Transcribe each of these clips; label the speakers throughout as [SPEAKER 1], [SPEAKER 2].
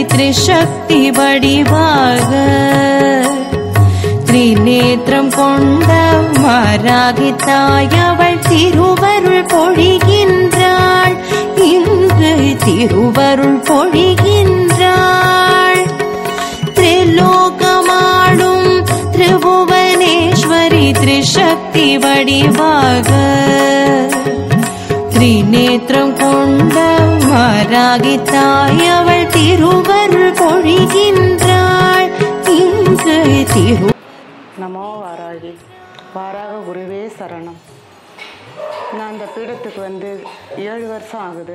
[SPEAKER 1] திரிசக்தி வடிவாக திரிநேத்திரம் கொண்ட மாறாகி தாயவள் திருவருள் பொழிகின்றாள் இன்று திருவருள் பொழிகின்றாள் திரிலோகமாடும் திரிபுவனேஸ்வரி திரிசக்தி வடிவாக திரிநேத்திரம் கொண்ட மாறாகி தாயவள் திருவருள் பொழிகின்றாள் இங்கு திரு
[SPEAKER 2] நமோ வாராகி வாராக குருவே சரணம் நான் இந்த பீடத்துக்கு வந்து ஏழு வருஷம் ஆகுது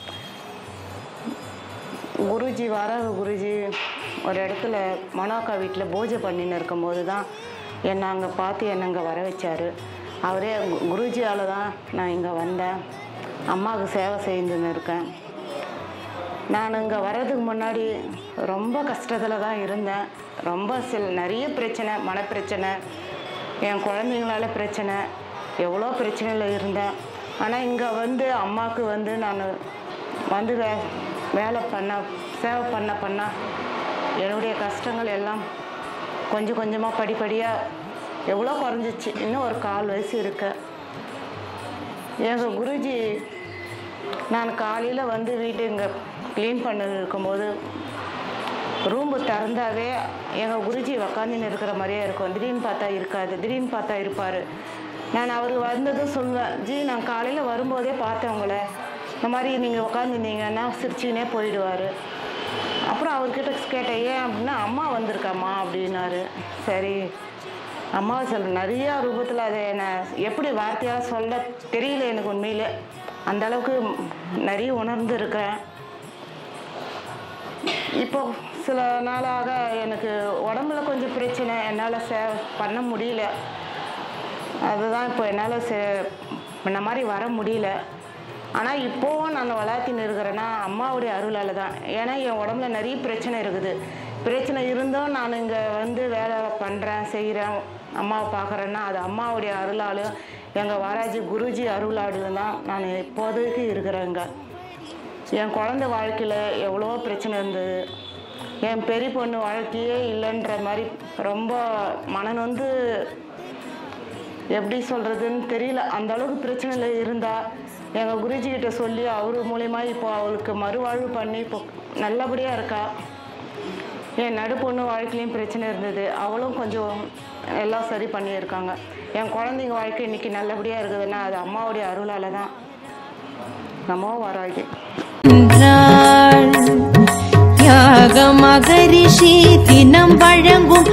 [SPEAKER 2] குருஜி வாராக குருஜி ஒரு இடத்துல மனோக்கா வீட்டில் பூஜை பண்ணின்னு இருக்கும்போது தான் என்னை அங்கே பார்த்து என்னை இங்கே வர வச்சார் அவரே கு- குருஜியால் தான் நான் இங்கே வந்தேன் அம்மாவுக்கு சேவை செய்துன்னு இருக்கேன் நான் இங்கே வர்றதுக்கு முன்னாடி ரொம்ப கஷ்டத்தில் தான் இருந்தேன் ரொம்ப சில நிறைய பிரச்சனை மனப்பிரச்சனை என் குழந்தைங்களால பிரச்சனை எவ்வளோ பிரச்சனையில் இருந்தேன் ஆனால் இங்கே வந்து அம்மாவுக்கு வந்து நான் வந்து வே வேலை பண்ண சேவை பண்ண பண்ண என்னுடைய கஷ்டங்கள் எல்லாம் கொஞ்சம் கொஞ்சமாக படிப்படியாக எவ்வளோ குறைஞ்சிச்சு இன்னும் ஒரு கால் வயசு இருக்கு எங்கள் குருஜி நான் காலையில் வந்து வீட்டு இங்கே க்ளீன் பண்ண இருக்கும்போது ரூம்பு திறந்தாவே எங்கள் குருஜி உக்காந்துன்னு இருக்கிற மாதிரியே இருக்கும் திடீர்னு பார்த்தா இருக்காது திடீர்னு பார்த்தா இருப்பார் நான் அவர் வந்ததும் சொல்லுவேன் ஜி நான் காலையில் வரும்போதே பார்த்தேன் உங்களை இந்த மாதிரி நீங்கள் உட்காந்துருந்தீங்கன்னா சிரிச்சுக்கினே போயிடுவார் அப்புறம் அவர்கிட்ட கேட்டேன் ஏன் அப்படின்னா அம்மா வந்திருக்காம்மா அப்படின்னாரு சரி அம்மாவை சொல்ல நிறையா ரூபத்தில் அதை என்னை எப்படி வார்த்தையாக சொல்ல தெரியல எனக்கு உண்மையிலே அந்த அளவுக்கு நிறைய உணர்ந்து இருக்கேன் இப்போ சில நாளாக எனக்கு உடம்புல கொஞ்சம் பிரச்சனை என்னால் சே பண்ண முடியல அதுதான் இப்போ என்னால் சே இந்த மாதிரி வர முடியல ஆனால் இப்போவும் நான் வளர்த்தின்னு இருக்கிறேன்னா அம்மாவுடைய அருளால் தான் ஏன்னா என் உடம்புல நிறைய பிரச்சனை இருக்குது பிரச்சனை இருந்தும் நான் இங்கே வந்து வேலை பண்ணுறேன் செய்கிறேன் அம்மாவை பார்க்குறேன்னா அது அம்மாவுடைய அருளாலும் எங்கள் வாராஜி குருஜி அருளாலும் தான் நான் இப்போதைக்கு இருக்கிறேங்க என் குழந்தை வாழ்க்கையில் எவ்வளோ பிரச்சனை இருந்தது என் பெரிய பொண்ணு வாழ்க்கையே இல்லைன்ற மாதிரி ரொம்ப மனநொந்து எப்படி சொல்கிறதுன்னு தெரியல அந்த அளவுக்கு பிரச்சனையில் இருந்தா எங்கள் குருஜி கிட்ட சொல்லி அவர் மூலயமா இப்போ அவளுக்கு மறுவாழ்வு பண்ணி இப்போ நல்லபடியாக இருக்கா என் நடு பொண்ணு வாழ்க்கையிலையும் பிரச்சனை இருந்தது அவளும் கொஞ்சம் எல்லாம் சரி பண்ணியிருக்காங்க என் குழந்தைங்க வாழ்க்கை இன்னைக்கு நல்லபடியாக இருக்குதுன்னா அது அம்மாவுடைய அருளால் தான் நமோ வராகி
[SPEAKER 1] என்றாள் யாக மகரிஷி தினம் வழங்கும்